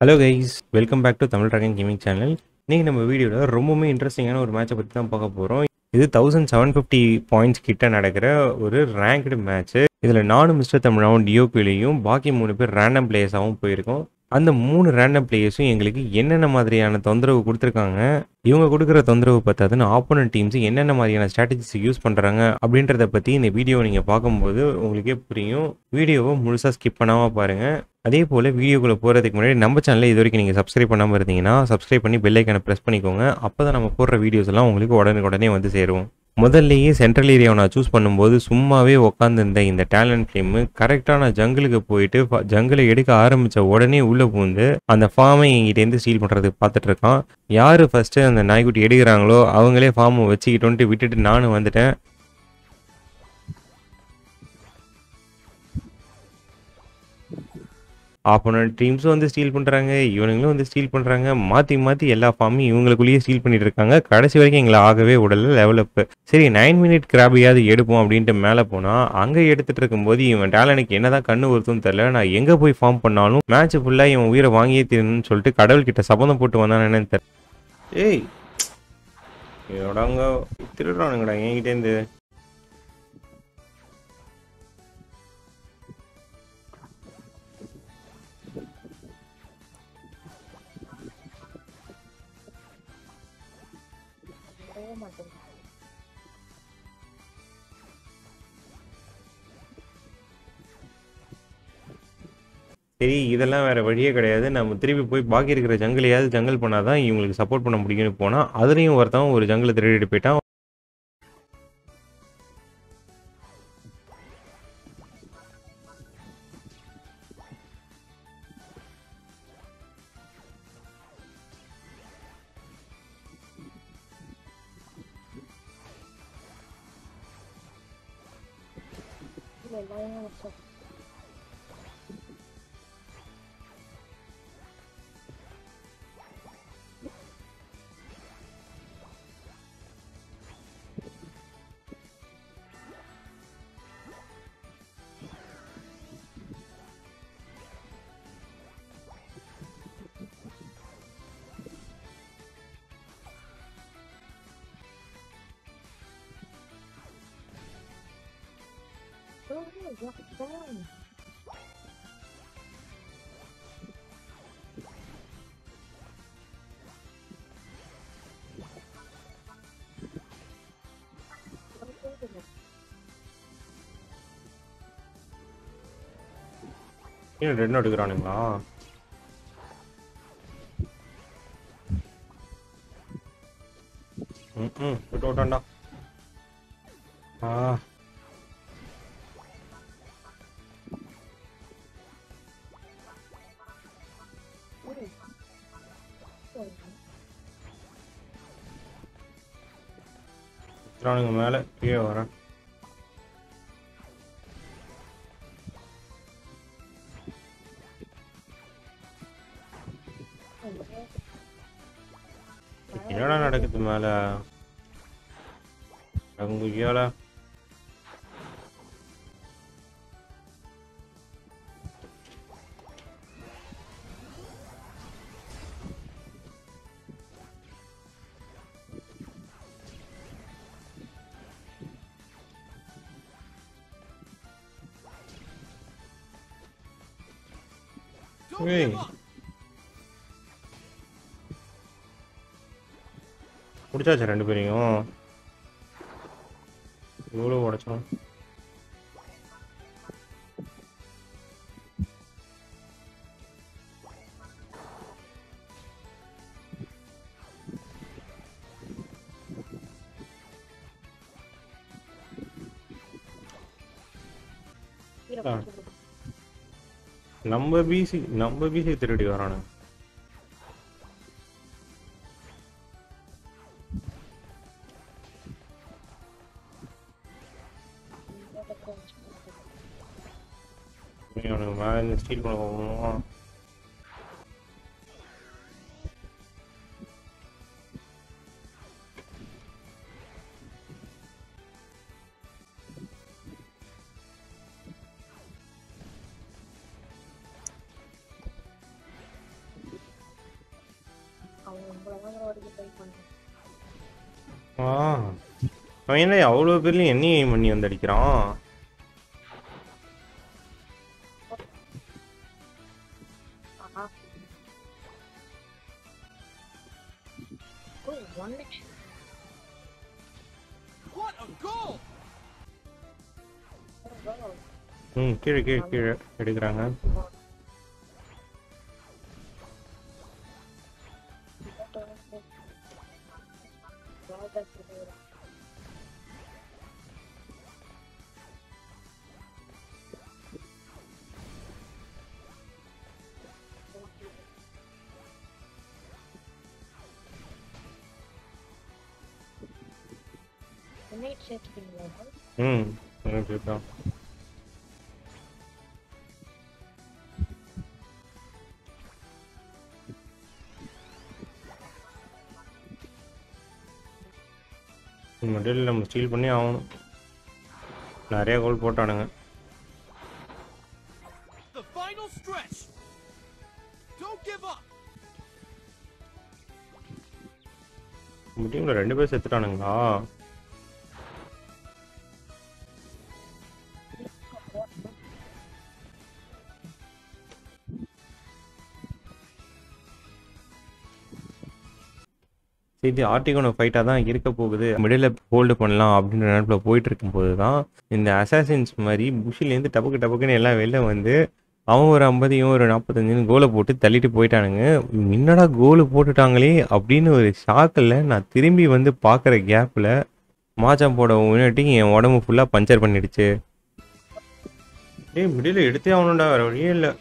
Hello guys welcome back to Tamil dragon gaming channel இன்றைக்கி நம்ம வீடியோவில் ரொம்பவுமே இன்ட்ரெஸ்டிங்கான ஒரு மேட்சை பற்றி தான் பார்க்க போகிறோம் இது தௌசண்ட் செவன் ஃபிஃப்டி பாயிண்ட்ஸ் கிட்ட நடக்கிற ஒரு ரேங்க்டு மேட்ச்சு இதில் நானும் மிஸ்டர் தமிழாவும் டியோக்குலேயும் பாக்கி மூணு பேர் ரேண்டம் பிளேயர்ஸாகவும் போயிருக்கோம் அந்த மூணு ரேண்டம் பிளேயர்ஸும் எங்களுக்கு என்னென்ன மாதிரியான தொந்தரவு கொடுத்துருக்காங்க இவங்க கொடுக்குற தொந்தரவு பத்தாதுன்னு ஆப்போனன்ட் டீம்ஸ் என்னென்ன மாதிரியான ஸ்ட்ராட்டஜிஸ் யூஸ் பண்ணுறாங்க அப்படின்றத பற்றி இந்த வீடியோவை நீங்கள் பார்க்கும்போது உங்களுக்கே புரியும் வீடியோவை முழுசாக ஸ்கிப் பண்ணாமல் பாருங்கள் அதே போல் வீடியோக்குள்ளே போகிறதுக்கு முன்னாடி நம்ம சேனலில் இது வரைக்கும் நீங்கள் சப்ஸ்கிரைப் பண்ணாமல் இருந்தீங்கன்னா சப்ஸ்கிரைப் பண்ணி பெல் ஐக்கானை ப்ரெஸ் பண்ணிக்கோங்க அப்போ தான் நம்ம போடுற வீடியோஸ் எல்லாம் உங்களுக்கு உடனே உடனே வந்து சேரும் முதல்லையே சென்ட்ரல் ஏரியாவை நான் சூஸ் பண்ணும்போது சும்மாவே உட்காந்துருந்த இந்த டேலண்ட் ஃபிலிம் கரெக்டான ஜங்கிளுக்கு போயிட்டு ஜங்கிளை எடுக்க ஆரம்பித்த உடனே உள்ளே பூந்து அந்த ஃபார்மை எங்கிட்டேருந்து ஸ்டீல் பண்ணுறதுக்கு பார்த்துட்டு இருக்கான் யார் ஃபஸ்ட்டு அந்த நாய்க்குட்டி எடுக்கிறாங்களோ அவங்களே ஃபார்மை வச்சுக்கிட்டோன்ட்டு விட்டுட்டு நானும் வந்துட்டேன் ஆப்போனன்ட் டீம்ஸும் வந்து ஸ்டீல் பண்ணுறாங்க இவனுங்களும் வந்து ஸ்டீல் பண்ணுறாங்க மாற்றி மாற்றி எல்லா ஃபார்மையும் இவங்களுக்குள்ளேயே ஸ்டீல் பண்ணிட்டு இருக்காங்க கடைசி வரைக்கும் எங்களை ஆகவே விடல லெவலப்பு சரி நைன் மினிட் கிராபையாவது எடுப்போம் அப்படின்ட்டு மேலே போனால் அங்கே எடுத்துகிட்டு இருக்கும்போது இவன் டேலனுக்கு என்னதான் கண்ணு வருதுன்னு தெரில நான் எங்கே போய் ஃபார்ம் பண்ணாலும் மேட்ச் ஃபுல்லாக இவன் உயிரை வாங்கியே தீரணும்னு சொல்லிட்டு கடவுள்கிட்ட சபதம் போட்டு வந்தானு என்னன்னு தெரியல ஏய் எடாங்க திருடுறானுங்கடா என்கிட்டேருந்து வரவே மாட்டேங்குது சரி இதெல்லாம் வேற வழியே கிடையாது நம்ம திருப்பி போய் பாக்கி இருக்கிற ஜங்கிளையாவது ஜங்கல் பண்ணாதான் இவங்களுக்கு சப்போர்ட் பண்ண முடியும்னு போனால் அதுலேயும் ஒருத்தன் ஒரு ஜங்கிளை திருடிட்டு போயிட்டான் இல்ல எல்லாமே வச்சோம் இன்னும் ரெண்டு எடுக்கிறானுங்களா ம் ம் விட்டு விட்டான்டா ஆ விட்டுறானுங்க மேலே கீழே வரேன் என்னடா நடக்குது மேல அங்குயால ஏய் முடிச்சாச்சா ரெண்டு பேரையும் எவ்வளோ உடைச்சோம் ஆ. நம்ம பிசி நம்ம பிசி திருடி வரானுங்க அவனுக்கு மேலே இருந்து ஸ்டீல் பண்ண போகணும் அவன் உங்களை தான் வரைக்கும் ட்ரை பண்ணுறான் ஆ அவன் என்ன அவ்வளோ பேர்லையும் என்னையும் aim பண்ணி வந்து அடிக்கிறான் ஆஹா ஓ ஒன் லட்சம் What a goal! ம் கீழே கீழே கீழே எடுக்கிறாங்க நைட் சேர்த்துட்டீங்களா ம் ஓகே தான் மெடல் நம்ம ஸ்டீல் பண்ணி ஆகணும் நிறைய கோல் போட்டானுங்க The final stretch! Don't give up! நம்ம டீமில் ரெண்டு பேர் செத்துட்டானுங்களா இது ஆர்டிகோன ஃபைட்டாக தான் இருக்க போகுது மிடில் ஹோல்டு பண்ணலாம் அப்படின்ற நினைப்பில் போயிட்டு இருக்கும்போது தான் இந்த அசாசின்ஸ் மாதிரி புஷிலேருந்து டபக்கு டபக்குன்னு எல்லாம் வெளில வந்து அவன் ஒரு ஐம்பதையும் ஒரு நாற்பத்தஞ்சுன்னு கோலை போட்டு தள்ளிட்டு போயிட்டானுங்க என்னடா கோலு போட்டுட்டாங்களே அப்படின்னு ஒரு ஷாக்கில் நான் திரும்பி வந்து பார்க்குற கேப்பில் மாச்சான் போட முன்னாடி என் உடம்பு ஃபுல்லாக பஞ்சர் பண்ணிடுச்சு டேய் மிடில் எடுத்தே ஆகணும்டா வேற வழியே இல்லை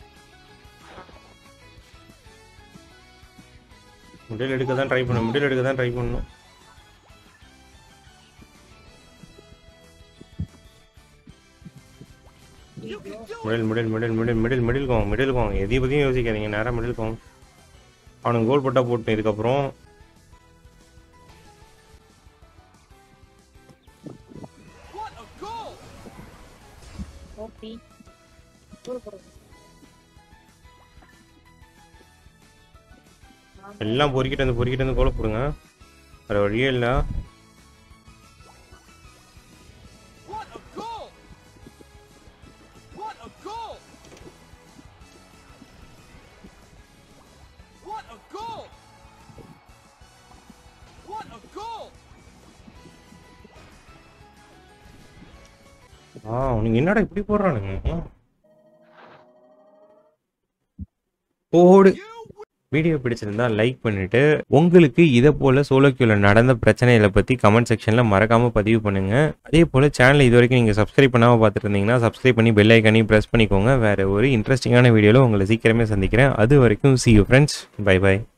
மிடில் எடுக்க தான் ட்ரை பண்ண மிடில் எடுக்க தான் ட்ரை பண்ணணும் You can do it! Middle middle middle middle middle middle கோங்க மிடில் கோங்க எதையும் பற்றியும் யோசிக்காதீங்க நேராக மிடில் கோங்க அவனுக்கு கோல் போட்டா போட்டு இதுக்கப்புறம் What a goal! ஓபி தூள் போடுங்க எல்லாம் பொறுக்கிட்டு வந்து பொறுக்கிட்டு வந்து கோலை போடுங்க வேற வழியே இல்லை What a goal! What a goal! What a goal! What a goal! ஆ அவனுங்க என்னடா இப்படி போடுறானுங்க போடு You வீடியோ பிடிச்சிருந்தா லைக் பண்ணிட்டு உங்களுக்கு இதை போல சோலோக்கியூல நடந்த பிரச்சனைகளை பத்தி கமெண்ட் செக்ஷன்ல மறக்காம பதிவு பண்ணுங்க அதே போல சேனலை இது வரைக்கும் நீங்க சப்ஸ்கிரைப் பண்ணாம பார்த்துட்டு இருந்தீங்கன்னா சப்ஸ்கிரைப் பண்ணி பெல் ஐக்கானையும் பிரஸ் பண்ணிக்கோங்க வேற ஒரு இன்ட்ரெஸ்டிங்கான வீடியோல உங்களை சீக்கிரமே சந்திக்கிறேன் அது வரைக்கும் see you friends bye by